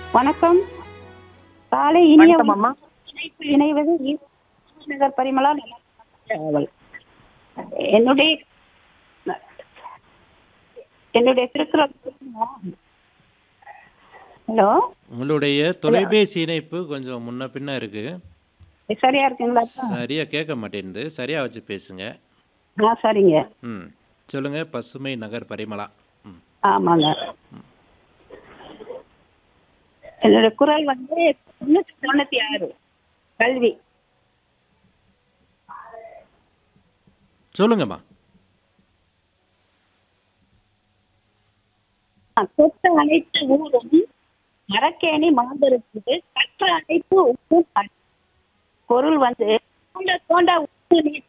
வணக்கம் காலை இனிய வணக்கம் அம்மா இணைப்பில் இணைவது ஈஸ்வரி நகர் பரிமளா அவள் என்னுடைய என்னுடைய திருக்குறள் ஹலோ உங்களுடைய தொலைபேசி இணைப்பு கொஞ்சம் முன்ன பின்ன இருக்கு சரியா இருக்குங்களா சரியா கேட்க மாட்டேங்குது சரியா வச்சு பேசுங்க ஆ சரிங்க ம் சொல்லுங்க பசுமை நகர் பரிமளா ம் ஆமாங்க என்னோட குரல் வந்து முன்னூத்தி தொண்ணூத்தி ஆறு கல்வி சொல்லுங்கம்மா தொட்ட அனைத்து ஊரும் மரக்கேணி மாந்தருக்கு கற்ற அனைத்து உப்பு அ- பொருள் வந்து தோண்ட தோண்ட உப்பு நீர்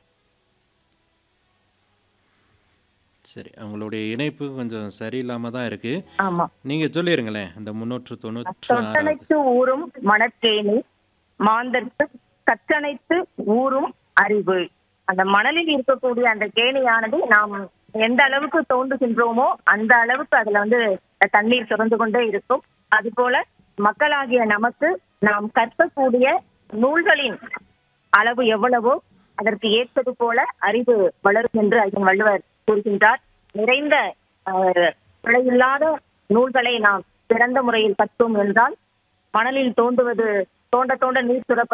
சரி அவங்களுடைய இணைப்பு கொஞ்சம் சரியில்லாம தான் இருக்கு ஆமா நீங்க சொல்லிருங்களேன் அந்த முன்னூற்று தொண்ணூற்று ஆறாவது தொட்டனைத்து ஊரும் மணற்கேணி மாந்தர்க்கு கற்றனைத்து ஊரும் அறிவு அந்த மணலில் இருக்கக்கூடிய அந்த கேணியானது நாம் எந்த அளவுக்கு தோண்டுகின்றோமோ அந்த அளவுக்கு அதுல வந்து தண்ணீர் சுரந்து கொண்டே இருக்கும் அது போல மக்களாகிய நமக்கு நாம் கற்கக்கூடிய நூல்களின் அளவு எவ்வளவோ அதற்கு ஏற்பது போல அறிவு வளரும் என்று ஐயன் வள்ளுவர் கூறுகின்றார் நிறைந்த அஹ், பிழையில்லாத நூல்களை நாம் சிறந்த முறையில் கற்றோம் என்றால் மணலில் தோண்டுவது தோண்ட தோண்ட நீர் சுரப்ப